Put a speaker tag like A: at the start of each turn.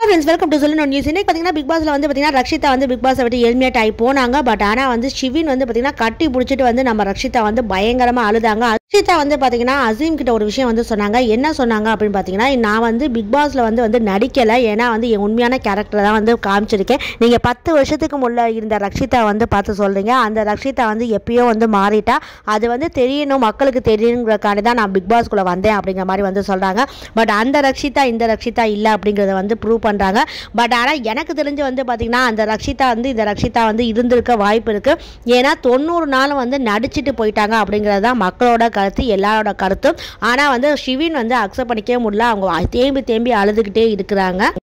A: friends welcome to சொல்லணும் news இன்னைக்கு பார்த்தீங்கன்னா பிக் பாஸ்ல வந்து பார்த்தீங்கன்னா ரக்ஷிதா வந்து பிக் பாஸை விட்டு எலிமினேட் ஆகி போனாங்க பட் ஆனால் வந்து ஷிவின் வந்து பார்த்தீங்கன்னா கட்டி பிடிச்சிட்டு வந்து நம்ம ரக்ஷிதா வந்து பயங்கரமாக அழுதாங்க ரக்ஷிதா வந்து பார்த்தீங்கன்னா அசீம் கிட்ட ஒரு விஷயம் வந்து சொன்னாங்க என்ன சொன்னாங்க அப்படின்னு பார்த்தீங்கன்னா நான் வந்து பிக் பாஸ்ல வந்து வந்து நடிக்கலை ஏன்னா வந்து என் உண்மையான கேரக்டர் தான் வந்து காமிச்சிருக்கேன் நீங்கள் பத்து வருஷத்துக்கு முள்ள இருந்த ரக்ஷிதா வந்து பார்த்து சொல்கிறீங்க அந்த ரக்ஷிதா வந்து எப்பயோ வந்து மாறிட்டா அது வந்து தெரியணும் மக்களுக்கு தெரியணுங்கிறக்காண்டி தான் நான் பிக் பாஸ்குள்ளே வந்தேன் அப்படிங்கிற மாதிரி வந்து சொல்கிறாங்க பட் அந்த ரக்ஷிதா இந்த ரக்ஷிதா இல்லை அப்படிங்கிறத வந்து ப்ரூவ் பண்ணுறாங்க பட் ஆனால் எனக்கு தெரிஞ்சு வந்து பார்த்திங்கன்னா அந்த ரக்ஷிதா வந்து இந்த ரக்ஷிதா வந்து இருந்திருக்க வாய்ப்பு இருக்குது ஏன்னா தொண்ணூறு நாள் வந்து நடிச்சிட்டு போயிட்டாங்க அப்படிங்கிறது தான் மக்களோட கருத்து எல்லாரோட கருத்தும் ஆனால் வந்து ஷிவின் வந்து அக்செப்ட் பண்ணிக்கவே முடியல அவங்க தேம்பி தேம்பி அழுதுகிட்டே இருக்கிறாங்க